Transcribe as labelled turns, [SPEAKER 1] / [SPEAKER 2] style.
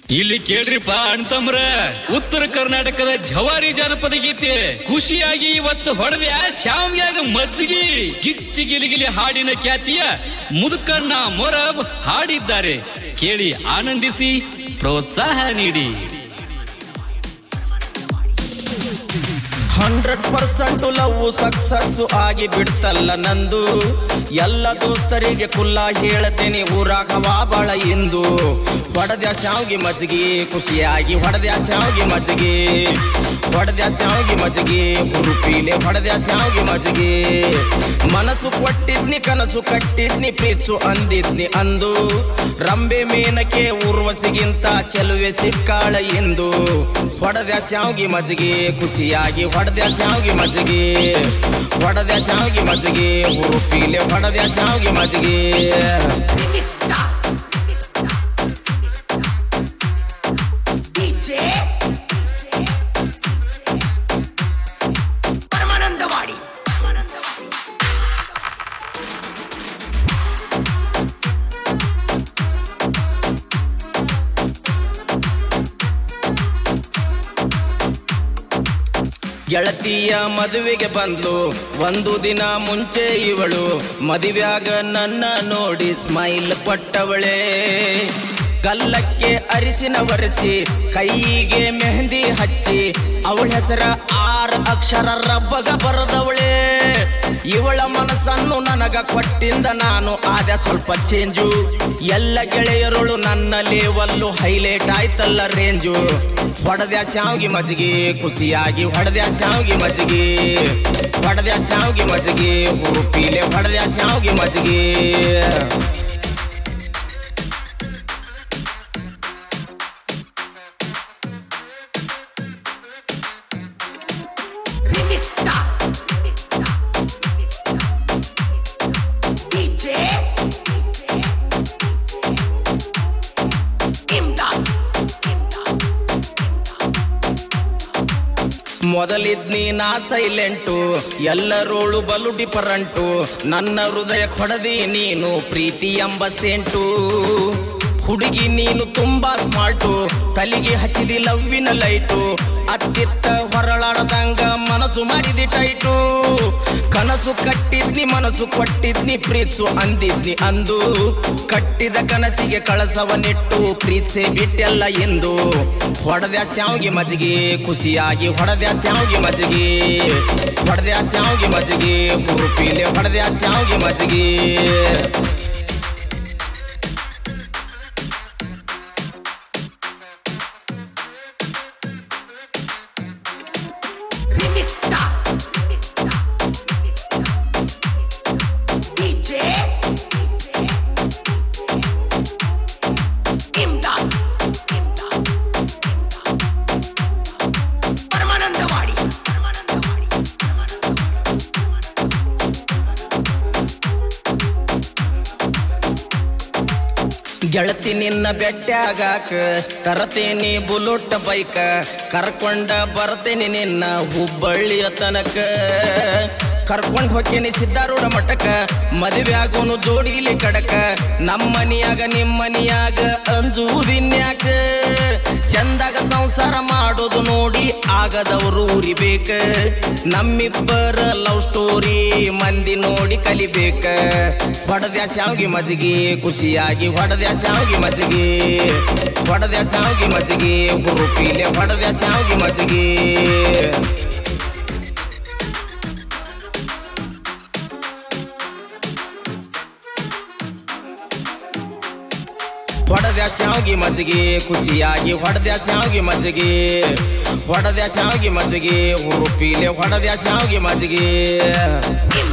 [SPEAKER 1] ಇಲ್ಲಿ ಕೇಳ್ರಿಪ್ಪ ಅಣ್ತಮ್ರ ಉತ್ತರ ಕರ್ನಾಟಕದ ಜವಾರಿ ಜಾನಪದ ಗೀತೆ ಖುಷಿಯಾಗಿ ಇವತ್ತು ಹೊಡೆದ ಶಾವ್ಯಾಗ ಮಜ್ಜಿಗೆ ಗಿಚ್ಚಿ ಗಿಲಿಗಿಲಿ ಹಾಡಿನ ಖ್ಯಾತಿಯ ಮುದುಕಣ್ಣ ಮೊರಬ್ ಹಾಡಿದ್ದಾರೆ ಕೇಳಿ ಆನಂದಿಸಿ ಪ್ರೋತ್ಸಾಹ ನೀಡಿ
[SPEAKER 2] ಹಂಡ್ರೆಡ್ ಪರ್ಸೆಂಟ್ ಲವ್ ಸಕ್ಸಸ್ ಆಗಿ ಬಿಡ್ತಲ್ಲ ನಂದು ಎಲ್ಲ ದೋಸ್ತರಿಗೆ ಕುಲ್ಲ ಹೇಳ್ತೇನೆ ಊರಾಗ ಬಾಳ ಇಂದು ಹೊಡೆದ ಶಾವ್ಗಿ ಮಜ್ಜಿಗೆ ಖುಷಿಯಾಗಿ ಹೊಡೆದ ಶಾವ್ಗಿ ಮಜ್ಜಿಗೆ ಹೊಡೆದ ಶಾವ್ಗಿ ಮಜ್ಜಿಗೆ ಹುರುಪೀಲೆ ಹೊಡೆದ ಶಾವ್ಗಿ ಮಜ್ಜಿಗೆ ಮನಸ್ಸು ಕೊಟ್ಟಿದ್ನಿ ಕನಸು ಕಟ್ಟಿದ್ನಿ ಪ್ರೀತ್ಸು ಅಂದಿದ್ನಿ ಅಂದು ರಂಬೆ ಮೇನಕ್ಕೆ ಊರ್ವಸಿಗಿಂತ ಚೆಲುವೆ ಸಿಕ್ಕಾಳ ಎಂದು ಹೊಡೆದ ಶಾವ್ಗಿ ಮಜ್ಜಿಗೆ ಖುಷಿಯಾಗಿ ಹೊಡೆದ ಶಾವ್ಗಿ ಮಜ್ಜಿಗೆ ಹೊಡೆದ ಶಾವ್ಗಿ ಮಜ್ಜಿಗೆ ಹುರುಪೀಲೆ ಹೊಡೆದ ಶಾವ್ಗಿ ಮಜ್ಜಿಗೆ
[SPEAKER 3] DJ ಪರಮಾನಂದವಾಡಿ
[SPEAKER 2] ಗೆಳತಿಯ ಮದುವೆಗೆ ಬಂದ್ಲು ಒಂದು ದಿನ ಮುಂಚೆ ಇವಳು ಮದುವೆಯಾಗ ನನ್ನ ನೋಡಿ ಸ್ಮೈಲ್ ಕೊಟ್ಟವಳೆ ಕಲ್ಲಕ್ಕೆ ಅರಿಸಿನ ಒರೆಸಿ ಕೈಗೆ ಮೆಹಂದಿ ಹಚ್ಚಿ ಅವಳ ಹೆಸರ ಆರು ಅಕ್ಷರ ರಬ್ಬಗ ಬರದವಳೆ ಇವಳ ಮನಸ್ಸನ್ನು ನನಗ ಕೊಟ್ಟಿಂದ ನಾನು ಆದ ಸ್ವಲ್ಪ ಚೇಂಜು ಎಲ್ಲ ಗೆಳೆಯರುಳು ನನ್ನ ಲೇವಲ್ಲು ಹೈಲೈಟ್ ಆಯ್ತಲ್ಲ ರೇಂಜು ಹೊಡೆದ ಶಾವ್ಗಿ ಮಜ್ಜಿಗೆ ಖುಷಿಯಾಗಿ ಹೊಡೆದ ಶಾವ್ಗಿ ಮಜ್ಜಿಗೆ ಹೊಡೆದ ಶಾವ್ಗಿ ಮಜ್ಜಿಗೆ ಹೂಪೀಲೆ ಹೊಡೆದ ಶಾವ್ಗಿ ಮಜ್ಜಿಗೆ
[SPEAKER 3] Remix DJ ಇಮ್ದಾದ್
[SPEAKER 2] ಮೊದಲಿದ್ನಿ ನಾ ಸೈಲೆಂಟು ಎಲ್ಲರೋಳು ಬಲು ಡಿಫರಂಟು ನನ್ನ ಹೃದಯ ಕೊಡದಿ ನೀನು ಪ್ರೀತಿ ಎಂಬ ಸೆಂಟು ಹುಡುಗಿ ನೀನು ತುಂಬಾ ಸ್ಮಾರ್ಟು ತಲೆಗೆ ಹಚ್ಚಿದಿ ಲವ್ವಿನ ಲೈಟು ಅತ್ತಿತ್ತ ಹೊರಳಾಡದಂಗ ಮನಸ್ಸು ಮಾಡಿದಿ ಟೈಟು ಕನಸು ಕಟ್ಟಿದ್ನಿ ಮನಸ್ಸು ಕೊಟ್ಟಿದ್ನಿ ಪ್ರೀತ್ಸು ಅಂದಿದ್ನಿ ಅಂದು ಕಟ್ಟಿದ ಕನಸಿಗೆ ಕಳಸವನಿಟ್ಟು ಪ್ರೀತ್ಸೆ ಬಿಟ್ಟೆಲ್ಲ ಎಂದು ಹೊಡೆದ ಶಾವ್ಗಿ ಮಜ್ಜಿಗೆ ಖುಷಿಯಾಗಿ ಹೊಡೆದ ಶಾವ್ಗಿ ಮಜ್ಜಿಗೆ ಹೊಡೆದ ಶಾವ್ಗಿ ಮಜ್ಜಿಗೆ ಹುರುಪೀಲೆ ಹೊಡೆದ ಶಾವ್ಗಿ ಮಜ್ಜಿಗೆ
[SPEAKER 3] Remix DJ ಇಮ್ದಾದ್ ಪರಮಾನಂದವಾಡಿ
[SPEAKER 2] ಗೆಳತಿ ನಿನ್ನ ಬೆಟ್ಟಾಗಾಕ ತರತೇನಿ ಬುಲೋಟ್ ಬೈಕ ಕರ್ಕೊಂಡ ಬರ್ತೇನೆ ನಿನ್ನ ಹುಬ್ಬಳ್ಳಿಯ ತನಕ ಕರ್ಕೊಂಡ್ ಹೊಕ್ಕೇನಿ ಸಿದ್ದಾರೂಢ ಮಠಕ ಮದುವೆ ಆಗೋನು ಜೋಡಿಲಿ ಕಡಕ ನಮ್ಮನಿಯಾಗ ನಿಮ್ಮನಿಯಾಗ ಅಂಜುವುದಿನ್ಯಾಕ ಚಂದಾಗ ಸಂಸಾರ ಮಾಡೋದು ನೋಡಿ ಆಗದವರು ಉರಿಬೇಕ ನಮ್ಮಿಬ್ಬರ ಲವ್ ಸ್ಟೋರಿ ಮಂದಿ ನೋಡಿ ಕಲಿಬೇಕ ಹೊಡೆದ ಶಾವ್ಗಿ ಮಜ್ಜಿಗೆ ಖುಷಿಯಾಗಿ ಹೊಡೆದ ಶಾವ್ಗಿ ಮಜ್ಜಿಗೆ ಹೊಡೆದ ಶಾವ್ಗಿ ಮಜ್ಜಿಗೆ ಹುರುಪೀಲೆ ಹೊಡೆದ ಶಾವ್ಗಿ ಮಜ್ಜಿಗೆ ಹೊಡೆದ ಶಾವ್ಗಿ ಮಜ್ಜಿಗೆ ಖುಷಿಯಾಗಿ ಹೊಡೆದ ಶಾವ್ಗಿ ಮಜ್ಜಿಗೆ ಹೊಡೆದ ಶಾವ್ಗಿ ಮಜ್ಜಿಗೆ ಹುರುಪೀಲೆ ಹೊಡೆದ ಶಾವ್ಗಿ ಮಜ್ಜಿಗೆ
[SPEAKER 3] ಇಮ್ದಾದ್